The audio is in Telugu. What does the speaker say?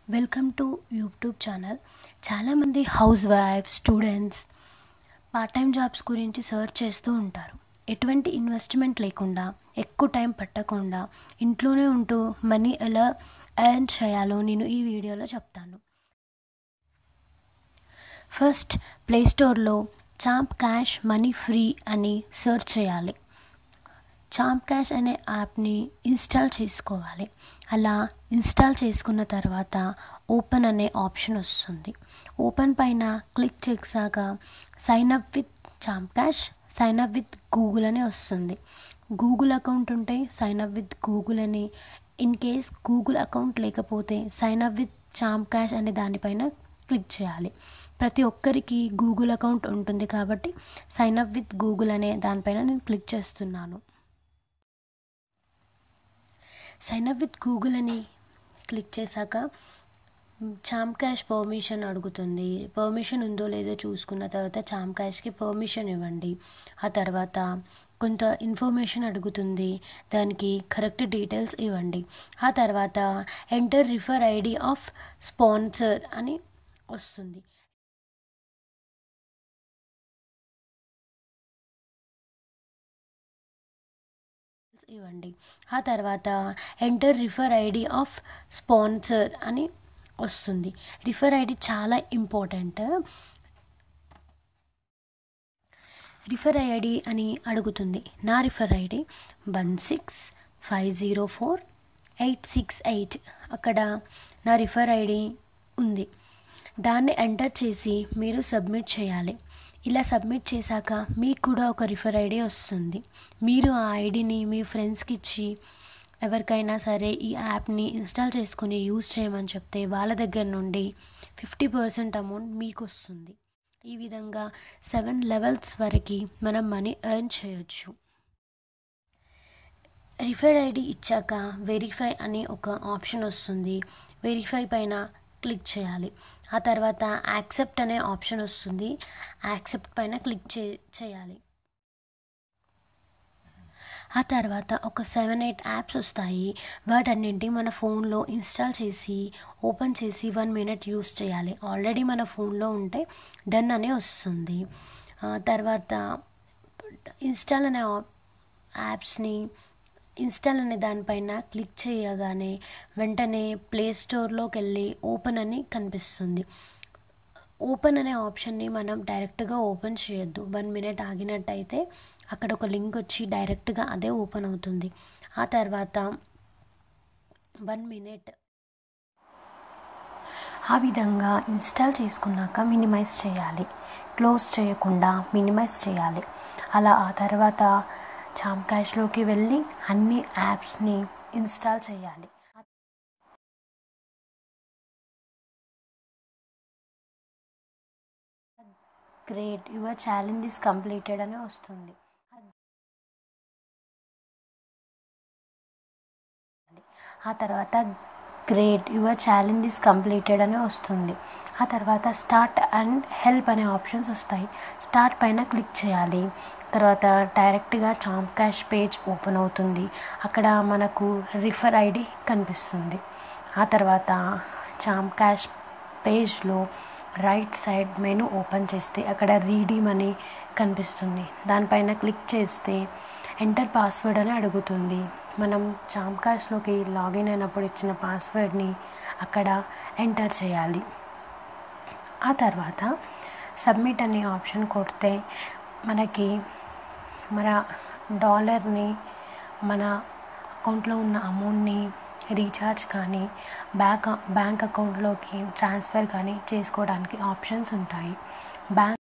వెల్కమ్ టు యూట్యూబ్ ఛానల్ చాలామంది housewife students part time jobs గురించి సర్చ్ చేస్తూ ఉంటారు ఎటువంటి ఇన్వెస్ట్మెంట్ లేకుండా ఎక్కువ టైం పట్టకుండా ఇంట్లోనే ఉంటూ మనీ ఎలా ఎర్న్ చేయాలో నేను ఈ వీడియోలో చెప్తాను ఫస్ట్ ప్లే స్టోర్లో చాంప్ క్యాష్ మనీ ఫ్రీ అని సెర్చ్ చేయాలి చాంప్ క్యాష్ అనే యాప్ని ఇన్స్టాల్ చేసుకోవాలి అలా ఇన్స్టాల్ చేసుకున్న తర్వాత ఓపెన్ అనే ఆప్షన్ వస్తుంది ఓపెన్ పైన క్లిక్ చేసాక sign up with Champ Cash sign up with Google అని వస్తుంది గూగుల్ అకౌంట్ ఉంటే సైన్ అప్ విత్ గూగుల్ అని ఇన్ కేస్ గూగుల్ అకౌంట్ లేకపోతే sign up with Champ Cash అనే దానిపైన క్లిక్ చేయాలి ప్రతి ఒక్కరికి గూగుల్ అకౌంట్ ఉంటుంది కాబట్టి సైన్ అప్ విత్ గూగుల్ అనే దానిపైన నేను క్లిక్ చేస్తున్నాను సైన్ అప్ విత్ గూగుల్ అని క్లిక్ చేశాక చామ్ క్యాష్ పర్మిషన్ అడుగుతుంది పర్మిషన్ ఉందో లేదో చూసుకున్న తర్వాత చామ్ క్యాష్కి పర్మిషన్ ఇవ్వండి ఆ తర్వాత కొంత ఇన్ఫర్మేషన్ అడుగుతుంది దానికి కరెక్ట్ డీటెయిల్స్ ఇవ్వండి ఆ తర్వాత enter refer ID of sponsor అని వస్తుంది ఇవ్వండి ఆ తర్వాత enter refer ID of sponsor అని వస్తుంది రిఫర్ ఐడి చాలా ఇంపార్టెంట్ రిఫర్ ఐడి అని అడుగుతుంది నా refer ID one six five zero four eight six eight అక్కడ నా రిఫర్ ఐడి ఉంది దాన్ని ఎంటర్ చేసి మీరు సబ్మిట్ చేయాలి ఇలా సబ్మిట్ చేశాక మీకు కూడా ఒక రిఫర్ ఐడి వస్తుంది మీరు ఆ ఐడిని మీ ఫ్రెండ్స్కి ఇచ్చి ఎవరికైనా సరే ఈ యాప్ని ఇన్స్టాల్ చేసుకొని యూజ్ చేయమని చెప్తే వాళ్ళ దగ్గర నుండి ఫిఫ్టీ పర్సెంట్ అమౌంట్ మీకు వస్తుంది ఈ విధంగా సెవెన్ లెవెల్స్ వరకు మనం మనీ ఎర్న్ చేయొచ్చు రిఫర్ ఐడి ఇచ్చాక వెరిఫై అని ఒక ఆప్షన్ వస్తుంది వెరిఫై పైన క్లిక్ చేయాలి ఆ తర్వాత యాక్సెప్ట్ అనే ఆప్షన్ వస్తుంది యాక్సెప్ట్ పైన క్లిక్ చే చేయాలి ఆ తర్వాత ఒక సెవెన్ ఎయిట్ యాప్స్ వస్తాయి వాటన్నింటి మన ఫోన్లో ఇన్స్టాల్ చేసి ఓపెన్ చేసి వన్ మినిట్ యూస్ చేయాలి ఆల్రెడీ మన ఫోన్లో ఉంటే డన్ అనే వస్తుంది తర్వాత ఇన్స్టాల్ అనే యాప్స్ని ఇన్స్టాల్ అనే దానిపైన క్లిక్ చేయగానే వెంటనే ప్లే స్టోర్లోకి వెళ్ళి ఓపెన్ అని కనిపిస్తుంది ఓపెన్ అనే ఆప్షన్ని మనం డైరెక్ట్గా ఓపెన్ చేయొద్దు వన్ మినిట్ ఆగినట్టయితే అక్కడ ఒక లింక్ వచ్చి డైరెక్ట్గా అదే ఓపెన్ అవుతుంది ఆ తర్వాత వన్ మినిట్ ఆ విధంగా ఇన్స్టాల్ చేసుకున్నాక మినిమైజ్ చేయాలి క్లోజ్ చేయకుండా మినిమైజ్ చేయాలి అలా ఆ తర్వాత చామ్ క్యాష్లోకి వెళ్ళి అన్ని యాప్స్ని ఇన్స్టాల్ చేయాలి great your challenge is completed అని వస్తుంది ఆ తర్వాత great your challenge is completed అని వస్తుంది ఆ తర్వాత స్టార్ట్ అండ్ హెల్ప్ అనే ఆప్షన్స్ వస్తాయి స్టార్ట్ పైన క్లిక్ చేయాలి తర్వాత డైరెక్ట్గా చాంప్ క్యాష్ పేజ్ ఓపెన్ అవుతుంది అక్కడ మనకు రిఫర్ ఐడి కనిపిస్తుంది ఆ తర్వాత చాంప్ క్యాష్ పేజ్లో రైట్ సైడ్ మెనూ ఓపెన్ చేస్తే అక్కడ రీడీమ్ అని కనిపిస్తుంది దానిపైన క్లిక్ చేస్తే ఎంటర్ పాస్వర్డ్ అని అడుగుతుంది మనం చాంప్ క్యాష్లోకి లాగిన్ అయినప్పుడు ఇచ్చిన పాస్వర్డ్ని అక్కడ ఎంటర్ చేయాలి ఆ తర్వాత సబ్మిట్ అనే ఆప్షన్ కొడితే మనకి మన డాలర్ని మన అకౌంట్లో ఉన్న అమౌంట్ని రీఛార్జ్ కానీ బ్యాంక్ బ్యాంక్ అకౌంట్లోకి ట్రాన్స్ఫర్ కానీ చేసుకోవడానికి ఆప్షన్స్ ఉంటాయి బ్యాంక్